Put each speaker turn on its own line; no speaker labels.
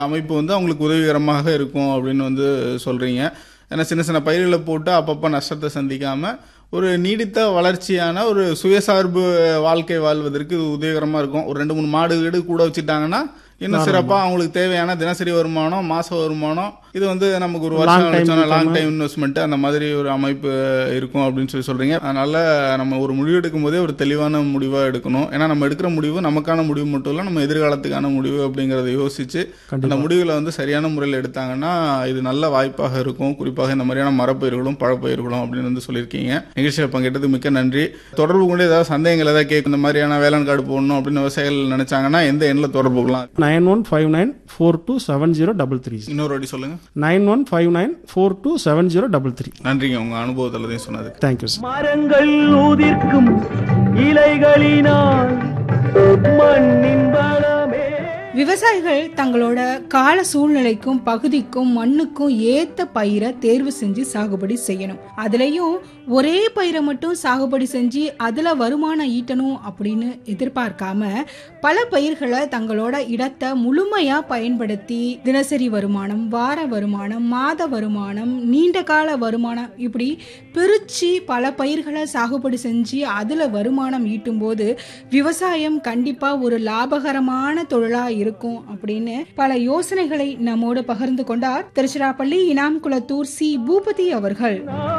அமைப்பு வந்து அவங்களுக்கு உதவிகரமாக இருக்கும் அப்படின்னு வந்து சொல்றீங்க ஏன்னா சின்ன சின்ன பயிர்களை போட்டு அப்பப்போ நஷ்டத்தை சந்திக்காம ஒரு நீடித்த வளர்ச்சியான ஒரு சுயசார்பு வாழ்க்கை வாழ்வதற்கு இது உதவிகரமா இருக்கும் ஒரு ரெண்டு மூணு மாடு வீடு கூட வச்சுட்டாங்கன்னா இன்னும் சிறப்பா அவங்களுக்கு தேவையான தினசரி வருமானம் மாச வருமானம் இது வந்து நமக்கு ஒரு வருஷம்
time
வச்சோம்னா லாங்
income.
டைம் இன்வெஸ்ட்மெண்ட் அந்த மாதிரி ஒரு அமைப்பு இருக்கும் அப்படின்னு சொல்லி சொல்றீங்க அதனால நம்ம ஒரு முடிவு எடுக்கும் போதே ஒரு தெளிவான முடிவா எடுக்கணும் ஏன்னா நம்ம எடுக்கிற முடிவு நமக்கான முடிவு மட்டும் இல்ல நம்ம எதிர்காலத்துக்கான முடிவு அப்படிங்கறத யோசிச்சு அந்த முடிவுல வந்து சரியான முறையில் எடுத்தாங்கன்னா இது நல்ல வாய்ப்பாக இருக்கும் குறிப்பாக இந்த மாதிரியான மரப்பயிர்களும் பழப்பயிர்களும் அப்படின்னு வந்து சொல்லியிருக்கீங்க நிகழ்ச்சியில் பங்கேற்றதுக்கு மிக்க நன்றி தொடர்பு கொண்டு ஏதாவது சந்தேகங்கள் ஏதாவது கேட்கும் இந்த மாதிரியான வேளாண் கார்டு போடணும் அப்படின்னு விவசாயிகள் நினைச்சாங்கன்னா எந்த எண்ணில் தொடர்பு கொள்ளலாம்
nine one five nine four two seven zero double three
இன்னொரு வாட்டி சொல்லுங்க
nine one five nine four two seven zero double three
நன்றிங்க உங்க அனுபவத்தில் தான் சொன்னதுக்கு
தேங்க்யூ சார்
மரங்கள் உதிர்க்கும் இலைகளினால் மண்ணின் வளமே
விவசாயிகள் தங்களோட கால சூழ்நிலைக்கும் பகுதிக்கும் மண்ணுக்கும் ஏத்த பயிரை தேர்வு செஞ்சு சாகுபடி செய்யணும் அதுலயும் ஒரே பயிரை மட்டும் சாகுபடி செஞ்சு அதுல வருமானம் ஈட்டணும் அப்படின்னு எதிர்பார்க்காம பல பயிர்களை தங்களோட இடத்தை முழுமையா பயன்படுத்தி தினசரி வருமானம் வார வருமானம் மாத வருமானம் நீண்ட கால வருமானம் இப்படி பிரிச்சு பல பயிர்களை சாகுபடி செஞ்சு அதுல வருமானம் ஈட்டும் போது விவசாயம் கண்டிப்பா ஒரு லாபகரமான தொழிலா இருக்கும் அப்படின்னு பல யோசனைகளை நம்மோடு பகிர்ந்து கொண்டார் திருச்சிராப்பள்ளி இனாம் குளத்தூர் சி பூபதி அவர்கள்